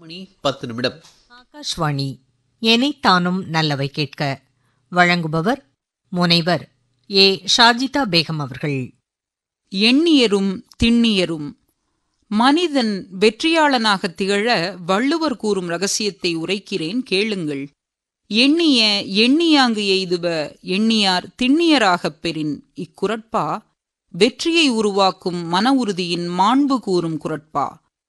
மணி பத்து நிமிடம் ஆகாஷ்வாணி எனைத்தானும் நல்லவை கேட்க வழங்குபவர் முனைவர் ஏ ஷாஜிதா பேகம் அவர்கள் எண்ணியரும் திண்ணியரும் மனிதன் வெற்றியாளனாக திகழ வள்ளுவர் கூறும் ரகசியத்தை உரைக்கிறேன் கேளுங்கள் எண்ணிய எண்ணியாங்கு எய்துப எண்ணியார் திண்ணியராகப் பெறின் இக்குரட்பா வெற்றியை உருவாக்கும் மன உறுதியின் மாண்பு கூறும் குரட்பா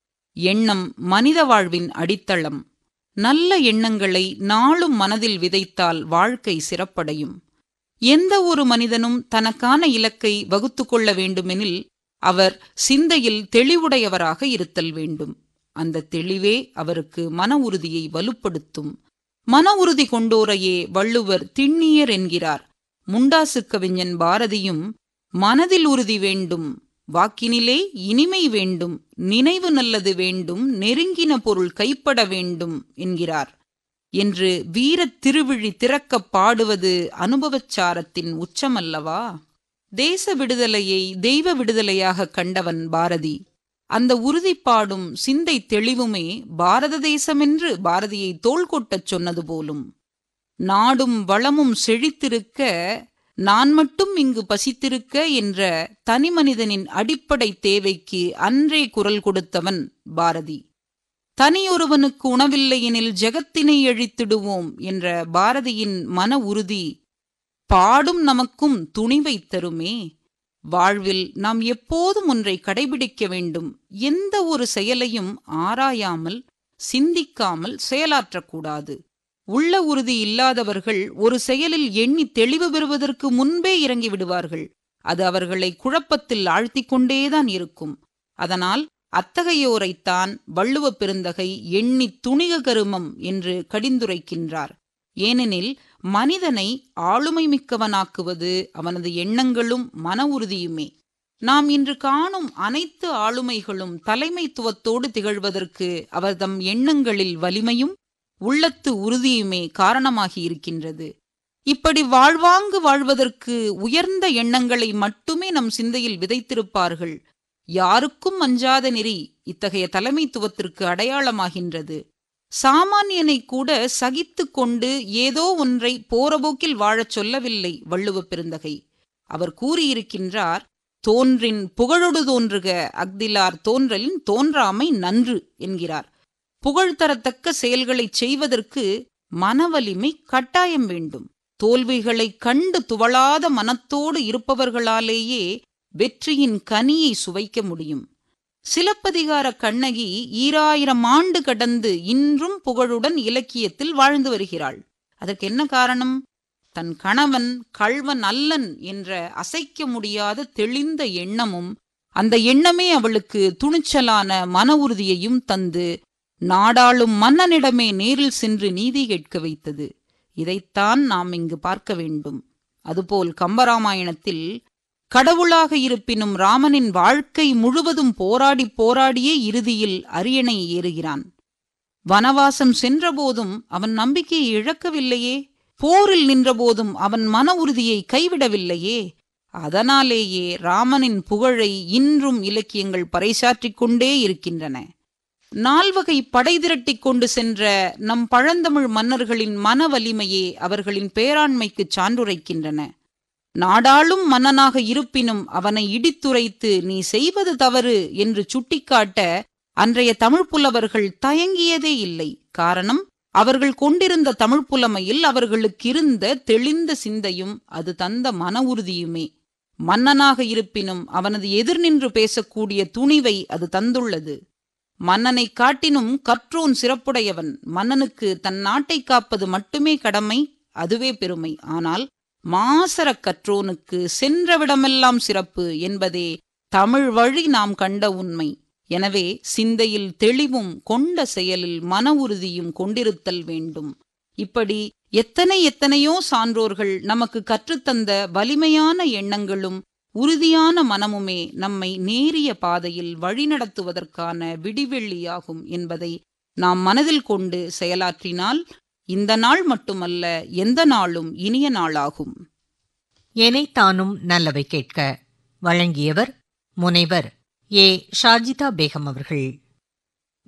எண்ணம் மனித வாழ்வின் அடித்தளம் நல்ல எண்ணங்களை நாளும் மனதில் விதைத்தால் வாழ்க்கை சிறப்படையும் எந்த ஒரு மனிதனும் தனக்கான இலக்கை வகுத்து கொள்ள வேண்டுமெனில் அவர் சிந்தையில் தெளிவுடையவராக இருத்தல் வேண்டும் அந்த தெளிவே அவருக்கு மன உறுதியை வலுப்படுத்தும் மன உறுதி கொண்டோரையே வள்ளுவர் திண்ணியர் என்கிறார் முண்டாசு கவிஞன் பாரதியும் மனதில் உறுதி வேண்டும் வாக்கினிலே இனிமை வேண்டும் நினைவு நல்லது வேண்டும் நெருங்கின பொருள் கைப்பட வேண்டும் என்கிறார் என்று வீரத் திருவிழி திறக்கப் பாடுவது அனுபவச்சாரத்தின் உச்சமல்லவா தேச விடுதலையை தெய்வ விடுதலையாக கண்டவன் பாரதி அந்த உறுதிப்பாடும் சிந்தை தெளிவுமே பாரத தேசமென்று பாரதியை தோள் கொட்டச் சொன்னது போலும் நாடும் வளமும் செழித்திருக்க நான் மட்டும் இங்கு பசித்திருக்க என்ற தனிமனிதனின் அடிப்படை தேவைக்கு அன்றே குரல் கொடுத்தவன் பாரதி தனியொருவனுக்கு உணவில்லை எனில் ஜெகத்தினை அழித்திடுவோம் என்ற பாரதியின் மன உறுதி பாடும் நமக்கும் துணிவை தருமே வாழ்வில் நாம் எப்போதும் ஒன்றை கடைபிடிக்க வேண்டும் எந்த ஒரு செயலையும் ஆராயாமல் சிந்திக்காமல் செயலாற்றக்கூடாது உள்ள உறுதி இல்லாதவர்கள் ஒரு செயலில் எண்ணி தெளிவு பெறுவதற்கு முன்பே இறங்கி விடுவார்கள் அது அவர்களை குழப்பத்தில் ஆழ்த்திக் கொண்டேதான் இருக்கும் அதனால் அத்தகையோரைத்தான் வள்ளுவ பெருந்தகை எண்ணி துணிக கருமம் என்று கடிந்துரைக்கின்றார் ஏனெனில் மனிதனை ஆளுமை மிக்கவனாக்குவது அவனது எண்ணங்களும் மன உறுதியுமே நாம் இன்று காணும் அனைத்து ஆளுமைகளும் தலைமைத்துவத்தோடு திகழ்வதற்கு அவர்தம் எண்ணங்களில் வலிமையும் உள்ளத்து உறுதியுமே காரணமாகி இருக்கின்றது இப்படி வாழ்வாங்கு வாழ்வதற்கு உயர்ந்த எண்ணங்களை மட்டுமே நம் சிந்தையில் விதைத்திருப்பார்கள் யாருக்கும் அஞ்சாத நெறி இத்தகைய தலைமைத்துவத்திற்கு அடையாளமாகின்றது சாமானியனை கூட சகித்து கொண்டு ஏதோ ஒன்றை போறபோக்கில் வாழச் சொல்லவில்லை வள்ளுவ பெருந்தகை அவர் கூறியிருக்கின்றார் தோன்றின் புகழொடு தோன்றுக அக்திலார் தோன்றலின் தோன்றாமை நன்று என்கிறார் புகழ் தரத்தக்க செயல்களைச் செய்வதற்கு மனவலிமை கட்டாயம் வேண்டும் தோல்விகளைக் கண்டு துவளாத மனத்தோடு இருப்பவர்களாலேயே வெற்றியின் கனியை சுவைக்க முடியும் சிலப்பதிகார கண்ணகி ஈராயிரம் ஆண்டு கடந்து இன்றும் புகழுடன் இலக்கியத்தில் வாழ்ந்து வருகிறாள் அதற்கு என்ன காரணம் தன் கணவன் கள்வன் அல்லன் என்ற அசைக்க முடியாத தெளிந்த எண்ணமும் அந்த எண்ணமே அவளுக்கு துணிச்சலான மன உறுதியையும் தந்து நாடாளும் மன்னனிடமே நேரில் சென்று நீதி கேட்க வைத்தது இதைத்தான் நாம் இங்கு பார்க்க வேண்டும் அதுபோல் கம்பராமாயணத்தில் கடவுளாக இருப்பினும் ராமனின் வாழ்க்கை முழுவதும் போராடி போராடியே இறுதியில் அரியணை ஏறுகிறான் வனவாசம் சென்றபோதும் அவன் நம்பிக்கையை இழக்கவில்லையே போரில் நின்றபோதும் அவன் மன உறுதியை கைவிடவில்லையே அதனாலேயே ராமனின் புகழை இன்றும் இலக்கியங்கள் பறைசாற்றிக் கொண்டே இருக்கின்றன நால்வகை படை திரட்டிக் கொண்டு சென்ற நம் பழந்தமிழ் மன்னர்களின் மன வலிமையே அவர்களின் பேராண்மைக்கு சான்றுரைக்கின்றன நாடாளும் மன்னனாக இருப்பினும் அவனை இடித்துரைத்து நீ செய்வது தவறு என்று சுட்டிக்காட்ட அன்றைய தமிழ் புலவர்கள் தயங்கியதே இல்லை காரணம் அவர்கள் கொண்டிருந்த தமிழ் புலமையில் அவர்களுக்கு இருந்த தெளிந்த சிந்தையும் அது தந்த மன உறுதியுமே மன்னனாக இருப்பினும் அவனது எதிர் நின்று பேசக்கூடிய துணிவை அது தந்துள்ளது மன்னனை காட்டினும் கற்றோன் சிறப்புடையவன் மன்னனுக்கு தன் நாட்டை காப்பது மட்டுமே கடமை அதுவே பெருமை ஆனால் மாசர கற்றோனுக்கு சென்றவிடமெல்லாம் சிறப்பு என்பதே தமிழ் வழி நாம் கண்ட உண்மை எனவே சிந்தையில் தெளிவும் கொண்ட செயலில் மன உறுதியும் கொண்டிருத்தல் வேண்டும் இப்படி எத்தனை எத்தனையோ சான்றோர்கள் நமக்கு கற்றுத்தந்த வலிமையான எண்ணங்களும் உறுதியான மனமுமே நம்மை நேரிய பாதையில் வழிநடத்துவதற்கான விடிவெள்ளியாகும் என்பதை நாம் மனதில் கொண்டு செயலாற்றினால் இந்த நாள் மட்டுமல்ல எந்த நாளும் இனிய நாளாகும் எனைத்தானும் நல்லவை கேட்க வழங்கியவர் முனைவர் ஏ ஷாஜிதா பேகம் அவர்கள்